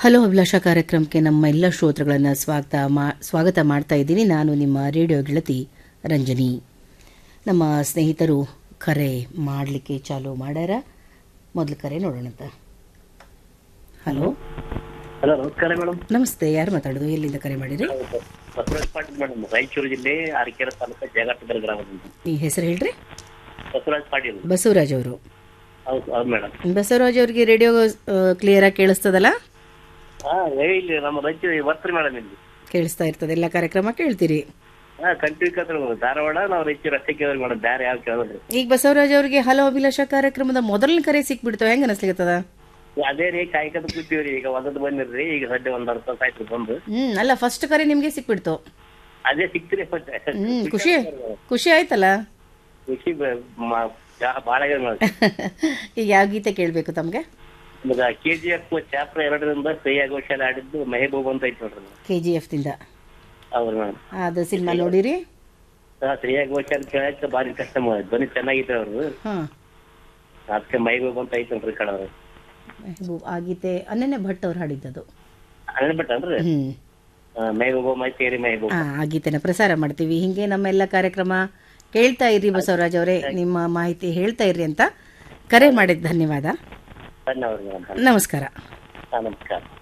hello ಅಭಿಲಾಷ ಕಾರ್ಯಕ್ರಮಕ್ಕೆ ನಮ್ಮ ಎಲ್ಲ ಶ್ರೋತೃಗಳನ್ನು ಸ್ವಾಗತ ಮಾ ಸ್ವಾಗತ ಮಾಡ್ತಾ ಇದ್ದೀನಿ ನಾನು ನಿಮ್ಮ ರೇಡಿಯೋ ಗೆಳತಿ ರಂಜನಿ ನಮ್ಮ ಸ್ನೇಹಿತರು ಕರೆ ಮಾಡಲಿಕ್ಕೆ ಚಾಲು ಮಾಡ್ಯಾರ ಮೊದಲು ಕರೆ ನೋಡೋಣಂತ ಹಲೋ ಹಲೋ ನಮಸ್ಕಾರ ಮೇಡಮ್ ನಮಸ್ತೆ ಯಾರು ಮಾತಾಡೋದು ಎಲ್ಲಿಂದ ಕರೆ ಮಾಡಿರಿ ಬಸವರಾಜ್ ಪಾಟೀಲ್ ಮೇಡಮ್ ರಾಯಚೂರು ಜಿಲ್ಲೆ ಅರಕೆರೆ ತಾಲೂಕು ಜಗತ್ತಗರ ಗ್ರಾಮದಿಂದ ಈ ಹೆಸರು ಹೇಳ್ರಿ ಬಸವರಾಜ್ ಪಾಟೀಲ್ ಬಸವರಾಜ್ ಅವರು ಹೌದು ಹೌದು ಮೇಡಮ್ ಬಸವರಾಜ್ ಅವ್ರಿಗೆ ರೇಡಿಯೋ ಕ್ಲಿಯರಾಗಿ ಕೇಳಿಸ್ತದಲ್ಲ ಹಾ ಏ ಇಲ್ಲಿ ನಮ್ಮ ರಾಯಚೂರು ಬರ್ತೀರಿ ಮೇಡಮ್ ಇಲ್ಲಿ ಕೇಳಿಸ್ತಾ ಇರ್ತದೆ ಎಲ್ಲ ಕಾರ್ಯಕ್ರಮ ಕೇಳ್ತೀರಿ ಹಾ ಕಂಟಿನ್ಯೂ ಕತ್ರ ಧಾರವಾಡ ನಾವು ರಾಯಚೂರು ಅಷ್ಟೇ ಕೇಳಿ ಮೇಡಮ್ ಬೇರೆ ಯಾವ ಕೇಳೋದ್ರಿ ಈಗ ಬಸವರಾಜ್ ಅವ್ರಿಗೆ ಹಲೋ ಅಭಿಲಾಷ ಕಾರ್ಯಕ್ರಮದ ಮೊದಲನೇ ಕರೆ ಸಿಕ್ಬಿಡ್ತಾವ ಹೆಂಗ ಅನಿಸ್ಲಿಕ್ಕತ್ತದ ಅದೇ ರೀ ಕಾಯ್ಕದ ಕೂತೀವ್ರಿ ಈಗ ಒಂದದ್ದು ಬಂದಿರ್ರಿ ಈಗ ಸದ್ಯ ಒಂದ್ ಅರ್ಧ ತಾಸು ಆಯ್ತು ಬಂದು ಹ್ಮ್ ಅಲ್ಲ ಫಸ್ಟ್ ಕರೆ ನಿಮ್ಗೆ ಸಿಕ್ಬಿಡ್ತು ಅದೇ ಸಿಕ್ತಿರಿ ಮತ್ತೆ ಹ್ಮ್ ಖುಷಿ ಖುಷಿ ಆಯ್ತಲ್ಲ ಖುಷಿ ಬ- ಮ- ಜಾ- ಭಾಳ ಆಗಿದೆ ಮೇಡಮ್ ಈಗ ಯಾವ ಗೀತೆ ಕೇಳಬೇಕು ತಮಗೆ ಕೆ ಜಿ ಎಫ್ ಚಾಪ್ಟರ್ ಎರಡರಿಂದ ಶ್ರೇಯಾ ಘೋಷಾಲ್ ಆಡಿದ್ದು ಮೆಹಬೂಬ್ ಅಂತ ಐತಿ ನೋಡ್ರಿ ಕೆ ಜಿ ಎಫ್ ದಿಂದ ಹೌದು ಮೇಡಮ್ ಅದು ಸಿನಿಮಾ ನೋಡಿರಿ ಹಾ ಶ್ರೇಯಾ ಘೋಷಾಲ್ ಕೇಳಕ್ಕೆ ಭಾರಿ ಕಷ್ಟ ಮಾಡ್- ಧ್ವನಿ ಚೆನ್ನಾಗಿತ್ತು ಅವ್ರದ್ದು ಹಾ ಅದಕ್ಕೆ ಮೈಬೂಬ್ ಅಂತ ಐತೆ ನೋಡ್ರಿ ಕಡವ್ರು ಮೆಹಬೂಬ್ ಆ ಗೀತೆ ಅನನ್ಯ ಭಟ್ ಅವ್ರು ಹಾಡಿದ್ದದು ಅನ್ಬಿಟ್ಟನ್ರಿ ಹ್ಮ್ ಮೈಬೂಬ ಮೈಸೇರಿ ಮೈಬೂಬ್ ಆ ಆ ಗೀತೆನ ಪ್ರಸಾರ ಮಾಡ್ತೀವಿ ಹಿಂಗೆ ನಮ್ಮೆಲ್ಲ ಕಾರ್ಯಕ್ರಮ ಕೇಳ್ತಾ ಇರ್ರಿ ಬಸವರಾಜ್ ಅವರೇ ನಿಮ್ಮ ಮಾಹಿತಿ ಹೇಳ್ತಾ ಇರ್ರಿ ಅಂತ ಕರೆ ಮಾಡಿದ ಧನ್ಯವಾದ ಧನ್ಯವಾದ ಮೇಡಮ್ ನಮಸ್ಕಾರ ಹಾ ನಮಸ್ಕಾರ